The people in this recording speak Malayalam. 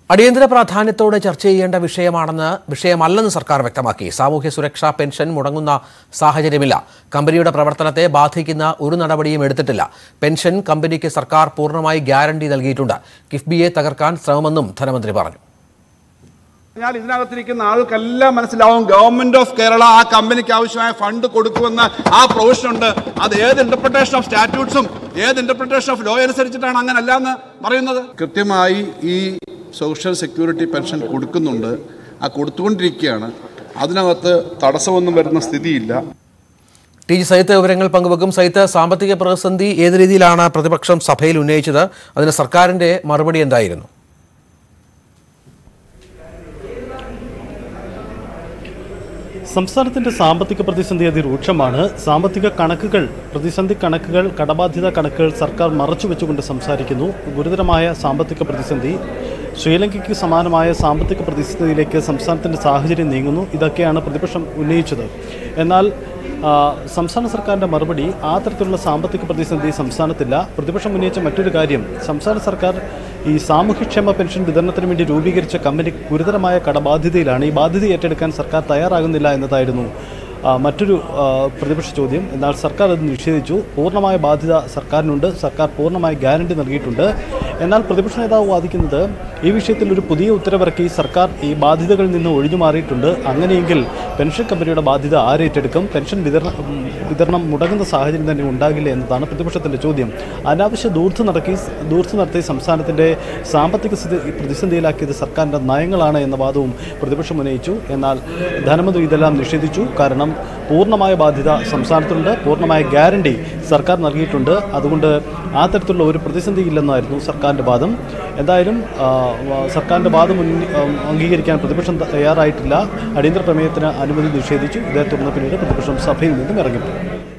അടിയന്തര പ്രാധാന്യത്തോടെ ചർച്ച ചെയ്യേണ്ട വിഷയമാണെന്ന് വിഷയമല്ലെന്ന് സർക്കാർ വ്യക്തമാക്കി സാമൂഹ്യ സുരക്ഷാ പെൻഷൻ മുടങ്ങുന്ന സാഹചര്യമില്ല കമ്പനിയുടെ പ്രവർത്തനത്തെ ബാധിക്കുന്ന ഒരു നടപടിയും എടുത്തിട്ടില്ല പെൻഷൻ കമ്പനിക്ക് സർക്കാർ പൂർണ്ണമായി ഗ്യാരണ്ടി നൽകിയിട്ടുണ്ട് കിഫ്ബിയെ തകർക്കാൻ ശ്രമമെന്നും ധനമന്ത്രി പറഞ്ഞു ഞാൻ ഇതിനകത്തിരിക്കുന്ന ആൾക്കെല്ലാം മനസ്സിലാവും ഗവൺമെന്റ് ഓഫ് കേരള ആ കമ്പനിക്ക് ആവശ്യമായ ഫണ്ട് കൊടുക്കുമെന്ന് ആ പ്രൊവിഷൻ ഉണ്ട് അത് ഏത് ഇന്റർപ്രിട്ടേഷൻ ഓഫ് സ്റ്റാറ്റ്യൂട്ട്സും ഏത് ഇന്റർപ്രിട്ടേഷൻ ഓഫ് ലോ അനുസരിച്ചിട്ടാണ് അങ്ങനെ അല്ല എന്ന് പറയുന്നത് കൃത്യമായി ഈ സോഷ്യൽ സെക്യൂരിറ്റി പെൻഷൻ കൊടുക്കുന്നുണ്ട് ആ കൊടുത്തുകൊണ്ടിരിക്കുകയാണ് അതിനകത്ത് തടസ്സമൊന്നും വരുന്ന സ്ഥിതിയില്ല ടി ജി സൈത്ത് വിവരങ്ങൾ പങ്കുവെക്കും സൈത്ത് സാമ്പത്തിക പ്രതിസന്ധി ഏത് രീതിയിലാണ് പ്രതിപക്ഷം സഭയിൽ ഉന്നയിച്ചത് അതിന് സർക്കാരിന്റെ മറുപടി എന്തായിരുന്നു സംസ്ഥാനത്തിന്റെ സാമ്പത്തിക പ്രതിസന്ധി അതിരൂക്ഷമാണ് സാമ്പത്തിക കണക്കുകൾ പ്രതിസന്ധി കണക്കുകൾ കടബാധ്യത കണക്കുകൾ സർക്കാർ മറച്ചുവെച്ചുകൊണ്ട് സംസാരിക്കുന്നു ഗുരുതരമായ സാമ്പത്തിക പ്രതിസന്ധി ശ്രീലങ്കയ്ക്ക് സമാനമായ സാമ്പത്തിക പ്രതിസന്ധിയിലേക്ക് സംസ്ഥാനത്തിന്റെ സാഹചര്യം നീങ്ങുന്നു ഇതൊക്കെയാണ് പ്രതിപക്ഷം ഉന്നയിച്ചത് എന്നാൽ ആ, സംസ്ഥാന സർക്കാരിന്റെ മറുപടി ആ തരത്തിലുള്ള സാമ്പത്തിക പ്രതിസന്ധി സംസ്ഥാനത്തില്ല പ്രതിപക്ഷം ഉന്നയിച്ച മറ്റൊരു കാര്യം സംസ്ഥാന സർക്കാർ ഈ സാമൂഹ്യക്ഷേമ പെൻഷൻ വിതരണത്തിന് വേണ്ടി രൂപീകരിച്ച കമ്പനി ഗുരുതരമായ കടബാധ്യതയിലാണ് ഈ ബാധ്യത ഏറ്റെടുക്കാൻ സർക്കാർ തയ്യാറാകുന്നില്ല എന്നതായിരുന്നു ആ, മറ്റൊരു ആ, പ്രതിപക്ഷ ചോദ്യം എന്നാൽ സർക്കാർ അത് നിഷേധിച്ചു പൂർണ്ണമായ ബാധ്യത സർക്കാരിനുണ്ട് സർക്കാർ പൂർണ്ണമായ ഗ്യാരണ്ടി നൽകിയിട്ടുണ്ട് എന്നാൽ പ്രതിപക്ഷ നേതാവ് വാദിക്കുന്നത് ഈ വിഷയത്തിൽ ഒരു പുതിയ ഉത്തരവിറക്കി സർക്കാർ ഈ ബാധ്യതകളിൽ നിന്ന് ഒഴിഞ്ഞു മാറിയിട്ടുണ്ട് അങ്ങനെയെങ്കിൽ പെൻഷൻ കമ്പനിയുടെ ബാധ്യത ആരേറ്റെടുക്കും പെൻഷൻ വിതരണം ഉം, വിതരണം മുടങ്ങുന്ന സാഹചര്യം തന്നെ ഉണ്ടാകില്ല എന്നതാണ് പ്രതിപക്ഷത്തിന്റെ ചോദ്യം അനാവശ്യ ദൂർത്ത് നടക്കി ദൂർത്ത് നടത്തി സംസ്ഥാനത്തിന്റെ സാമ്പത്തിക സ്ഥിതി പ്രതിസന്ധിയിലാക്കിയത് സർക്കാരിന്റെ നയങ്ങളാണ് എന്ന വാദവും പ്രതിപക്ഷം ഉന്നയിച്ചു എന്നാൽ ധനമന്ത്രി ഇതെല്ലാം നിഷേധിച്ചു കാരണം പൂർണ്ണമായ ബാധ്യത സംസ്ഥാനത്തുണ്ട് പൂർണ്ണമായ ഗ്യാരണ്ടി സർക്കാർ നൽകിയിട്ടുണ്ട് അതുകൊണ്ട് ആ തരത്തിലുള്ള ഒരു പ്രതിസന്ധി ഇല്ലെന്നായിരുന്നു സർക്കാരിൻ്റെ വാദം എന്തായാലും ആ, വ- സർക്കാരിൻ്റെ വാദം ഉന്ന- ആ, അംഗീകരിക്കാൻ പ്രതിപക്ഷം തയ്യാറായിട്ടില്ല അടിയന്തര പ്രമേയത്തിന് അനുമതി നിഷേധിച്ചു ഇതേ തുടർന്ന് പിന്നീട് പ്രതിപക്ഷം സഭയിൽ നിന്നും ഇറങ്ങിപ്പോയി